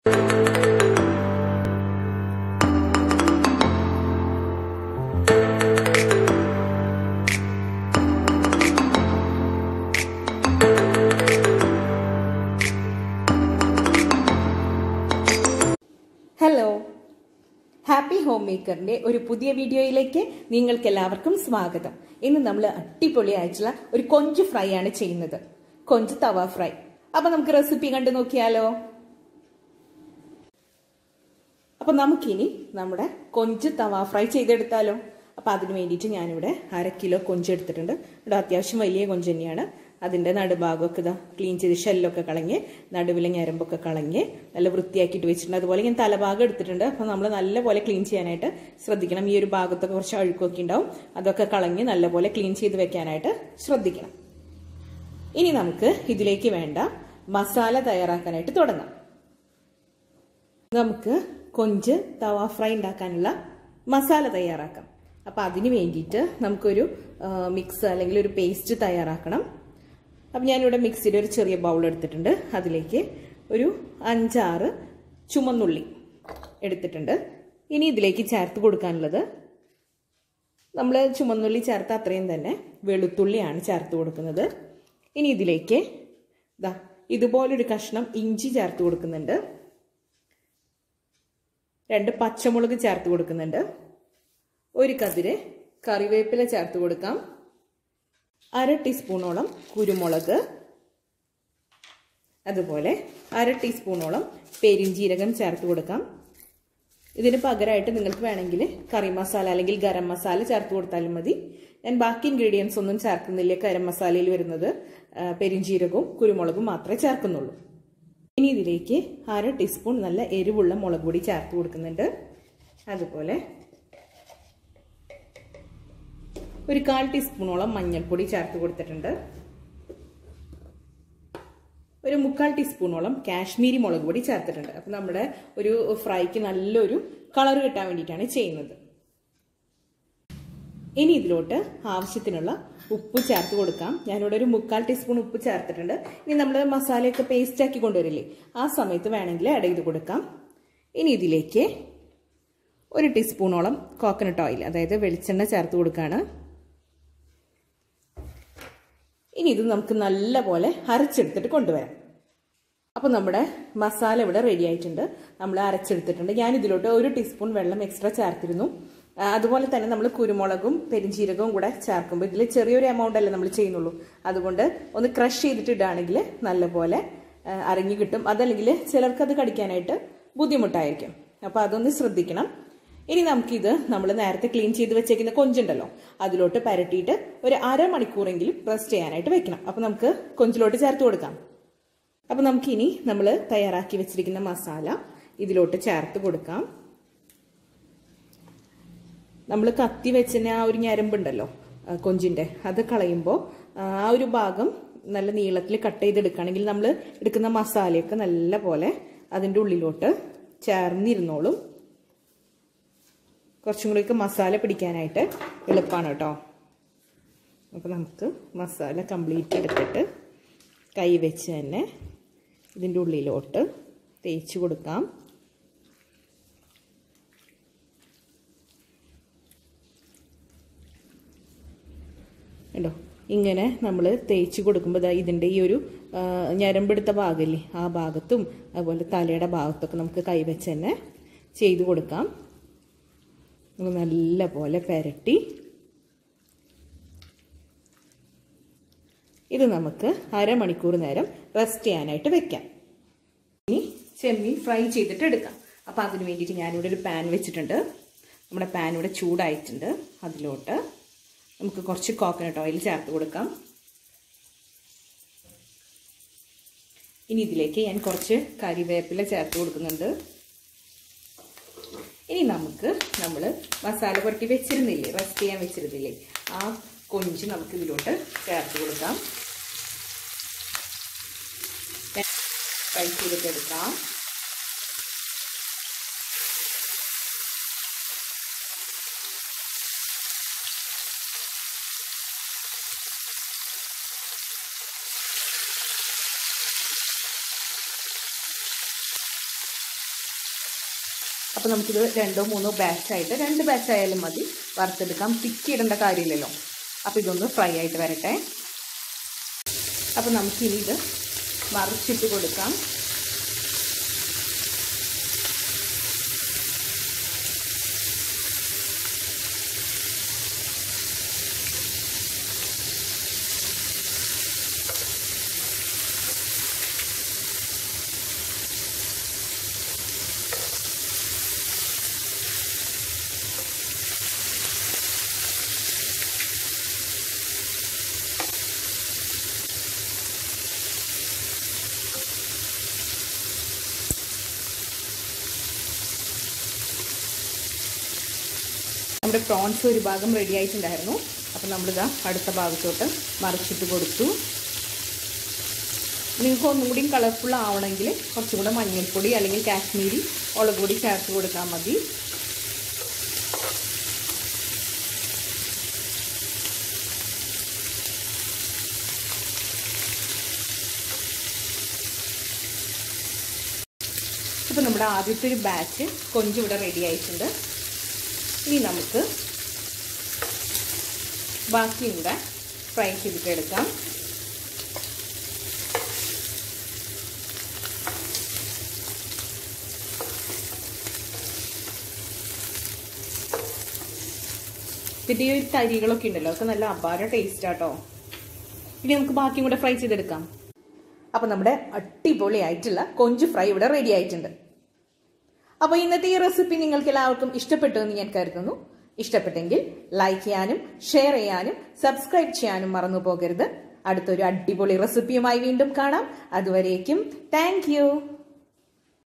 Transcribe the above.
hello happy home മേക്കറിന്റെ ഒരു പുതിയ വീഡിയോയിലേക്ക് നിങ്ങൾക്ക് എല്ലാവർക്കും സ്വാഗതം ഇന്ന് നമ്മൾ അടിപൊളിയായിട്ടുള്ള ഒരു കൊഞ്ച് ഫ്രൈ ആണ് ചെയ്യുന്നത് കൊഞ്ച് തവ ഫ്രൈ അപ്പൊ നമുക്ക് റെസിപ്പി കണ്ടു നോക്കിയാലോ അപ്പൊ നമുക്കിനി നമ്മുടെ കൊഞ്ച് തവ ഫ്രൈ ചെയ്തെടുത്താലോ അപ്പൊ അതിന് വേണ്ടിയിട്ട് ഞാനിവിടെ അര കിലോ കൊഞ്ച് എടുത്തിട്ടുണ്ട് ഇവിടെ അത്യാവശ്യം വലിയ കൊഞ്ച് തന്നെയാണ് അതിന്റെ നടുഭാഗമൊക്കെ ഇതാ ക്ലീൻ ചെയ്ത് ഷെല്ലൊക്കെ കളഞ്ഞ് നടുവിലെ ഞരമ്പൊക്കെ കളഞ്ഞ് നല്ല വൃത്തിയാക്കിയിട്ട് വെച്ചിട്ടുണ്ട് അതുപോലെ ഞാൻ തലഭാഗം എടുത്തിട്ടുണ്ട് അപ്പൊ നമ്മൾ നല്ലപോലെ ക്ലീൻ ചെയ്യാനായിട്ട് ശ്രദ്ധിക്കണം ഈ ഒരു ഭാഗത്തൊക്കെ കുറച്ച് അഴുക്കൊക്കെ ഉണ്ടാവും അതൊക്കെ കളഞ്ഞ് നല്ലപോലെ ക്ലീൻ ചെയ്ത് വെക്കാനായിട്ട് ശ്രദ്ധിക്കണം ഇനി നമുക്ക് ഇതിലേക്ക് വേണ്ട മസാല തയ്യാറാക്കാനായിട്ട് തുടങ്ങാം നമുക്ക് കൊഞ്ച് തവ ഫ്രൈ ഉണ്ടാക്കാനുള്ള മസാല തയ്യാറാക്കാം അപ്പം അതിന് വേണ്ടിയിട്ട് നമുക്കൊരു മിക്സ് അല്ലെങ്കിൽ ഒരു പേസ്റ്റ് തയ്യാറാക്കണം അപ്പം ഞാനിവിടെ മിക്സിയുടെ ഒരു ചെറിയ ബൗൾ എടുത്തിട്ടുണ്ട് അതിലേക്ക് ഒരു അഞ്ചാറ് ചുമന്നുള്ളി എടുത്തിട്ടുണ്ട് ഇനി ഇതിലേക്ക് ചേർത്ത് കൊടുക്കാനുള്ളത് നമ്മൾ ചുമന്നുള്ളി ചേർത്ത അത്രയും തന്നെ വെളുത്തുള്ളിയാണ് ചേർത്ത് കൊടുക്കുന്നത് ഇനി ഇതിലേക്ക് ഇതാ ഇതുപോലൊരു കഷ്ണം ഇഞ്ചി ചേർത്ത് കൊടുക്കുന്നുണ്ട് രണ്ട് പച്ചമുളക് ചേർത്ത് കൊടുക്കുന്നുണ്ട് ഒരു കതിര് കറിവേപ്പില ചേർത്ത് കൊടുക്കാം അര ടീസ്പൂണോളം കുരുമുളക് അതുപോലെ അര ടീസ്പൂണോളം പെരിഞ്ജീരകം ചേർത്ത് കൊടുക്കാം ഇതിന് പകരമായിട്ട് നിങ്ങൾക്ക് വേണമെങ്കിൽ കറി മസാല അല്ലെങ്കിൽ ഗരം മസാല ചേർത്ത് കൊടുത്താലും മതി ഞാൻ ബാക്കി ഇൻഗ്രീഡിയൻസ് ഒന്നും ചേർക്കുന്നില്ല ഗരം മസാലയിൽ വരുന്നത് പെരിഞ്ജീരകവും കുരുമുളകും മാത്രമേ ചേർക്കുന്നുള്ളൂ ഇനി ഇതിലേക്ക് അര ടീസ്പൂൺ നല്ല എരിവുള്ള മുളക് പൊടി ചേർത്ത് കൊടുക്കുന്നുണ്ട് അതുപോലെ ഒരു കാൽ ടീസ്പൂണോളം മഞ്ഞൾപ്പൊടി ചേർത്ത് കൊടുത്തിട്ടുണ്ട് ഒരു മുക്കാൽ ടീസ്പൂണോളം കാശ്മീരി മുളക് പൊടി ചേർത്തിട്ടുണ്ട് അപ്പം നമ്മുടെ ഒരു ഫ്രൈക്ക് നല്ലൊരു കളർ കിട്ടാൻ വേണ്ടിയിട്ടാണ് ചെയ്യുന്നത് ഇനി ഇതിലോട്ട് ആവശ്യത്തിനുള്ള ഉപ്പ് ചേർത്ത് കൊടുക്കാം ഞാനിവിടെ ഒരു മുക്കാൽ ടീസ്പൂൺ ഉപ്പ് ചേർത്തിട്ടുണ്ട് ഇനി നമ്മൾ മസാലയൊക്കെ പേസ്റ്റ് ആക്കി കൊണ്ടുവരില്ലേ ആ സമയത്ത് വേണമെങ്കിൽ ആഡ് ചെയ്ത് കൊടുക്കാം ഇനി ഇതിലേക്ക് ഒരു ടീസ്പൂണോളം കോക്കനട്ട് ഓയിൽ അതായത് വെളിച്ചെണ്ണ ചേർത്ത് കൊടുക്കുകയാണ് ഇനി ഇത് നമുക്ക് നല്ലപോലെ അരച്ചെടുത്തിട്ട് കൊണ്ടുവരാം അപ്പോൾ നമ്മുടെ മസാല ഇവിടെ റെഡി ആയിട്ടുണ്ട് നമ്മൾ അരച്ചെടുത്തിട്ടുണ്ട് ഞാൻ ഇതിലോട്ട് ഒരു ടീസ്പൂൺ വെള്ളം എക്സ്ട്രാ ചേർത്തിരുന്നു അതുപോലെ തന്നെ നമ്മൾ കുരുമുളകും പെരിഞ്ചീരകവും കൂടെ ചേർക്കുമ്പോൾ ഇതിൽ ചെറിയൊരു എമൗണ്ട് അല്ലേ നമ്മൾ ചെയ്യുന്നുള്ളൂ അതുകൊണ്ട് ഒന്ന് ക്രഷ് ചെയ്തിട്ട് ഇടുകയാണെങ്കിൽ നല്ലപോലെ അരങ്ങി കിട്ടും അതല്ലെങ്കിൽ ചിലർക്ക് അത് കടിക്കാനായിട്ട് ബുദ്ധിമുട്ടായിരിക്കും അപ്പോൾ അതൊന്ന് ശ്രദ്ധിക്കണം ഇനി നമുക്കിത് നമ്മൾ നേരത്തെ ക്ലീൻ ചെയ്ത് വെച്ചേക്കുന്ന കൊഞ്ചുണ്ടല്ലോ അതിലോട്ട് പരട്ടിയിട്ട് ഒരു അരമണിക്കൂറെങ്കിലും റെസ്റ്റ് ചെയ്യാനായിട്ട് വെക്കണം അപ്പോൾ നമുക്ക് കൊഞ്ചിലോട്ട് ചേർത്ത് കൊടുക്കാം അപ്പോൾ നമുക്കിനി നമ്മൾ തയ്യാറാക്കി വെച്ചിരിക്കുന്ന മസാല ഇതിലോട്ട് ചേർത്ത് കൊടുക്കാം നമ്മൾ കത്തി വെച്ചിന് ആ ഒരു ഞരമ്പുണ്ടല്ലോ കൊഞ്ചിൻ്റെ അത് കളയുമ്പോൾ ആ ഒരു ഭാഗം നല്ല നീളത്തിൽ കട്ട് ചെയ്തെടുക്കുകയാണെങ്കിൽ നമ്മൾ എടുക്കുന്ന മസാലയൊക്കെ നല്ല പോലെ അതിൻ്റെ ഉള്ളിലോട്ട് ചേർന്നിരുന്നോളും കുറച്ചും കൂടിയൊക്കെ മസാല പിടിക്കാനായിട്ട് എളുപ്പമാണ് കേട്ടോ അപ്പോൾ നമുക്ക് മസാല കംപ്ലീറ്റ് എടുത്തിട്ട് കൈ വെച്ച് തന്നെ ഇതിൻ്റെ ഉള്ളിലോട്ട് തേച്ച് കൊടുക്കാം കേട്ടോ ഇങ്ങനെ നമ്മൾ തേച്ച് കൊടുക്കുമ്പോൾ ഇതിൻ്റെ ഈ ഒരു ഞരമ്പെടുത്ത ഭാഗമില്ലേ ആ ഭാഗത്തും അതുപോലെ തലയുടെ ഭാഗത്തൊക്കെ നമുക്ക് കൈവച്ച് തന്നെ ചെയ്ത് കൊടുക്കാം നല്ല പോലെ പെരട്ടി ഇത് നമുക്ക് അരമണിക്കൂർ നേരം റെസ്റ്റ് ചെയ്യാനായിട്ട് വെക്കാം ഇനി ചെമ്മീൻ ഫ്രൈ ചെയ്തിട്ട് എടുക്കാം അപ്പോൾ അതിന് വേണ്ടിയിട്ട് ഞാനിവിടെ ഒരു പാൻ വെച്ചിട്ടുണ്ട് നമ്മുടെ പാൻ ഇവിടെ ചൂടായിട്ടുണ്ട് അതിലോട്ട് നമുക്ക് കുറച്ച് കോക്കനട്ട് ഓയിൽ ചേർത്ത് കൊടുക്കാം ഇനി ഇതിലേക്ക് ഞാൻ കുറച്ച് കറിവേപ്പില ചേർത്ത് കൊടുക്കുന്നുണ്ട് ഇനി നമുക്ക് നമ്മൾ മസാല പുരട്ടി വെച്ചിരുന്നില്ലേ റെസ്റ്റ് ചെയ്യാൻ വെച്ചിരുന്നില്ലേ ആ കൊഞ്ച് നമുക്ക് ഇതിലോട്ട് ചേർത്ത് കൊടുക്കാം ഫ്രൈ ചെയ്തിട്ടെടുക്കാം അപ്പോൾ നമുക്കിത് രണ്ടോ മൂന്നോ ബാച്ചായിട്ട് രണ്ട് ബാച്ചായാലും മതി വറുത്തെടുക്കാം തിക്കി ഇടേണ്ട കാര്യമില്ലല്ലോ അപ്പോൾ ഇതൊന്ന് ഫ്രൈ ആയിട്ട് വരട്ടെ അപ്പോൾ നമുക്കിനി ഇത് മറിച്ചിട്ട് കൊടുക്കാം നമ്മുടെ പ്രോൺസ് ഒരു ഭാഗം റെഡി ആയിട്ടുണ്ടായിരുന്നു അപ്പം നമ്മളിതാ അടുത്ത ഭാഗത്തോട്ട് മറിച്ചിട്ട് കൊടുത്തു നിങ്ങൾക്ക് ഒന്നും കൂടി കളർഫുൾ ആവണമെങ്കിൽ കുറച്ചും കൂടെ മഞ്ഞൾപ്പൊടി അല്ലെങ്കിൽ കാശ്മീരി മുളക് പൊടി ചേർത്ത് കൊടുത്താൽ മതി ഇപ്പം നമ്മുടെ ആദ്യത്തെ ഒരു ബാച്ച് കൊഞ്ച് ഇവിടെ റെഡി ആയിട്ടുണ്ട് ഇനി നമുക്ക് ബാക്കിയും കൂടെ ഫ്രൈ ചെയ്തിട്ട് എടുക്കാം ഇതിൻ്റെ ഈ ഒരു തരികളൊക്കെ ഉണ്ടല്ലോ ഒക്കെ നല്ല അപാര ടേസ്റ്റ് ആട്ടോ ഇനി നമുക്ക് ബാക്കിയും കൂടെ ഫ്രൈ ചെയ്തെടുക്കാം അപ്പം നമ്മുടെ അടിപൊളിയായിട്ടുള്ള കൊഞ്ച് ഫ്രൈ ഇവിടെ റെഡി ആയിട്ടുണ്ട് അപ്പോൾ ഇന്നത്തെ ഈ റെസിപ്പി നിങ്ങൾക്ക് എല്ലാവർക്കും ഇഷ്ടപ്പെട്ടു എന്ന് ഞാൻ കരുതുന്നു ഇഷ്ടപ്പെട്ടെങ്കിൽ ലൈക്ക് ചെയ്യാനും ഷെയർ ചെയ്യാനും സബ്സ്ക്രൈബ് ചെയ്യാനും മറന്നു പോകരുത് അടുത്തൊരു അടിപൊളി റെസിപ്പിയുമായി വീണ്ടും കാണാം അതുവരേക്കും താങ്ക്